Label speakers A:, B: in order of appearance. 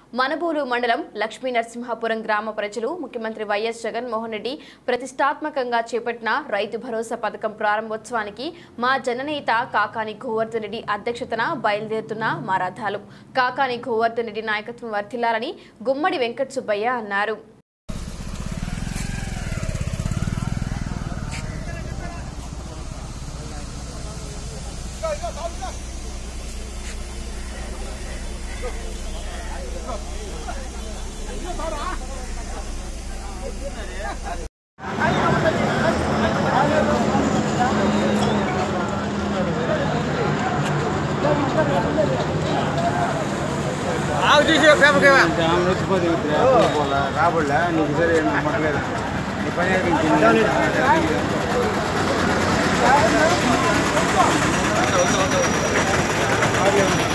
A: మనబోలు మండలం లక్ష్మీ నరసింహాపురం గ్రామ ప్రజలు ముఖ్యమంత్రి వైఎస్ జగన్మోహన్ రెడ్డి ప్రతిష్టాత్మకంగా చేపట్టిన రైతు భరోసా పథకం ప్రారంభోత్సవానికి మా జననేత కాకాని గోవర్ధన్ రెడ్డి అధ్యక్షతన బయలుదేరుతున్న మా రథాలు కాకాని గోవర్ధన్ రెడ్డి నాయకత్వం వర్ధిల్లాలని గుమ్మడి వెంకట సుబ్బయ్య అన్నారు
B: రాబడలే నీకు సరే నమ్మట్లేదు నీ పని అయిపోయింది
C: ఆ